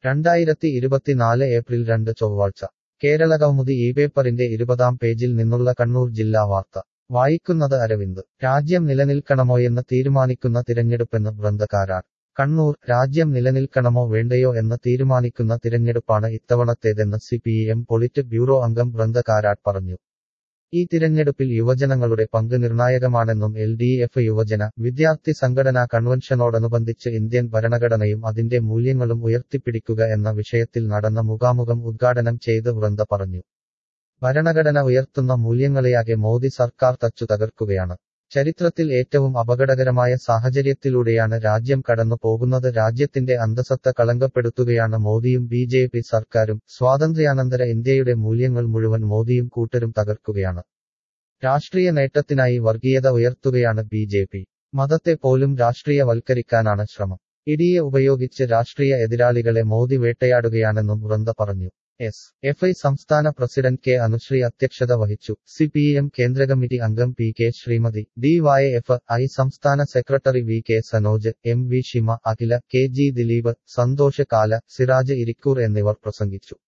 രണ്ടായിരത്തി ഇരുപത്തിനാല് ഏപ്രിൽ രണ്ട് ചൊവ്വാഴ്ച കേരളകൗമുദി ഈ പേപ്പറിന്റെ ഇരുപതാം പേജിൽ നിന്നുള്ള കണ്ണൂർ ജില്ലാ വാർത്ത വായിക്കുന്നത് അരവിന്ദ് രാജ്യം നിലനിൽക്കണമോയെന്ന് തീരുമാനിക്കുന്ന തിരഞ്ഞെടുപ്പെന്ന് വൃന്ദകാരാർ കണ്ണൂർ രാജ്യം നിലനിൽക്കണമോ വേണ്ടയോ എന്ന് തീരുമാനിക്കുന്ന തിരഞ്ഞെടുപ്പാണ് ഇത്തവണത്തേതെന്ന് C P M polit bureau അംഗം വൃന്ദകാരാട്ട് പറഞ്ഞു ഈ തിരഞ്ഞെടുപ്പിൽ യുവജനങ്ങളുടെ പങ്ക് നിർണായകമാണെന്നും എൽ ഡി എഫ് യുവജന വിദ്യാർത്ഥി സംഘടനാ കൺവെൻഷനോടനുബന്ധിച്ച് ഇന്ത്യൻ ഭരണഘടനയും അതിന്റെ മൂല്യങ്ങളും ഉയർത്തിപ്പിടിക്കുക എന്ന വിഷയത്തിൽ നടന്ന മുഖാമുഖം ഉദ്ഘാടനം ചെയ്ത് വൃന്ദ പറഞ്ഞു ഭരണഘടന ഉയർത്തുന്ന മൂല്യങ്ങളെയാകെ മോദി സർക്കാർ തച്ചു തകർക്കുകയാണ് ചരിത്രത്തിൽ ഏറ്റവും അപകടകരമായ സാഹചര്യത്തിലൂടെയാണ് രാജ്യം കടന്നു പോകുന്നത് രാജ്യത്തിന്റെ അന്തസത്ത കളങ്കപ്പെടുത്തുകയാണ് മോദിയും ബി ജെ പി സർക്കാരും സ്വാതന്ത്ര്യാനന്തര ഇന്ത്യയുടെ മൂല്യങ്ങൾ മുഴുവൻ മോദിയും കൂട്ടരും തകർക്കുകയാണ് രാഷ്ട്രീയ നേട്ടത്തിനായി വർഗീയത ഉയർത്തുകയാണ് ബി ജെ പി മതത്തെ പോലും രാഷ്ട്രീയവൽക്കരിക്കാനാണ് ശ്രമം ഇടിയെ ഉപയോഗിച്ച് രാഷ്ട്രീയ എതിരാളികളെ മോദി വേട്ടയാടുകയാണെന്നും വൃന്ദ പറഞ്ഞു എസ് എഫ് ഐ സംസ്ഥാന പ്രസിഡന്റ് കെ അനുശ്രീ അധ്യക്ഷത വഹിച്ചു സി പി എം കേന്ദ്ര കമ്മിറ്റി അംഗം P K Sreemathi D Y F I സംസ്ഥാന secretary V K Sanoj M V Shima Akhila K G Dileep Santhosh Kala Siraj Irikkur എന്നിവർ പ്രസംഗിച്ചു